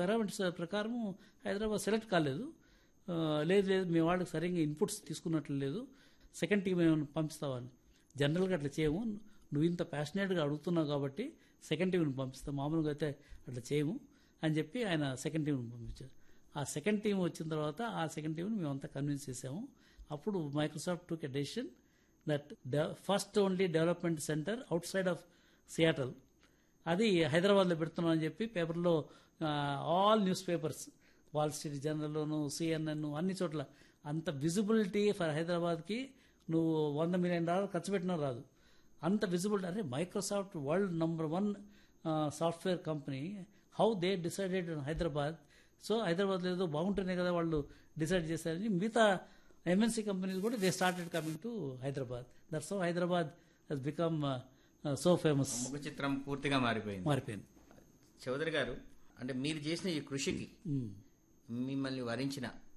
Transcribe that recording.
Parameters ప్రకారం Hyderabad select కాలేదు ఆ, లేదు లేదు మీ వాళ్ళకి సరిగ్గా ఇన్పుట్స్ తీసుకున్నట్లు లేదు సెకండ్ టీం ఏమైనా పంపిస్తావని జనరల్గా అట్లా చేయము నువ్వు ఇంత ప్యాషనేట్గా అడుగుతున్నావు కాబట్టి సెకండ్ టీంని పంపిస్తావు మామూలుగా అయితే అట్లా చేయము అని చెప్పి ఆయన సెకండ్ టీంని పంపించారు ఆ సెకండ్ టీం వచ్చిన తర్వాత ఆ సెకండ్ టీంని మేమంతా కన్విన్స్ చేసాము అప్పుడు Microsoft took a decision that first only development centre outside of Seattle అది హైదరాబాద్లో పెడుతున్నాం అని చెప్పి పేపర్లో all newspapers Wall Street జర్నల్లోను సిఎన్ఎన్ అన్ని చోట్ల అంత విజిబిలిటీ ఫర్ హైదరాబాద్కి నువ్వు వంద మిలియన్ డాలర్ ఖర్చు పెట్టినా రాదు అంత విజిబిలిటీ అంటే Microsoft world number one software company how they decided Hyderabad so హైదరాబాద్లో ఏదో బాగుంటేనే కదా వాళ్ళు డిసైడ్ చేశారని మిగతా ఎంఎన్సీ కంపెనీస్ కూడా they started coming to Hyderabad that's so Hyderabad has become so famous ముఖ చిత్రం పూర్తిగా మారిపోయింది మారిపోయింది చౌదరి గారు అంటే మీరు చేసిన ఈ కృషికి మ్మ్. మిమ్మల్ని వరించిన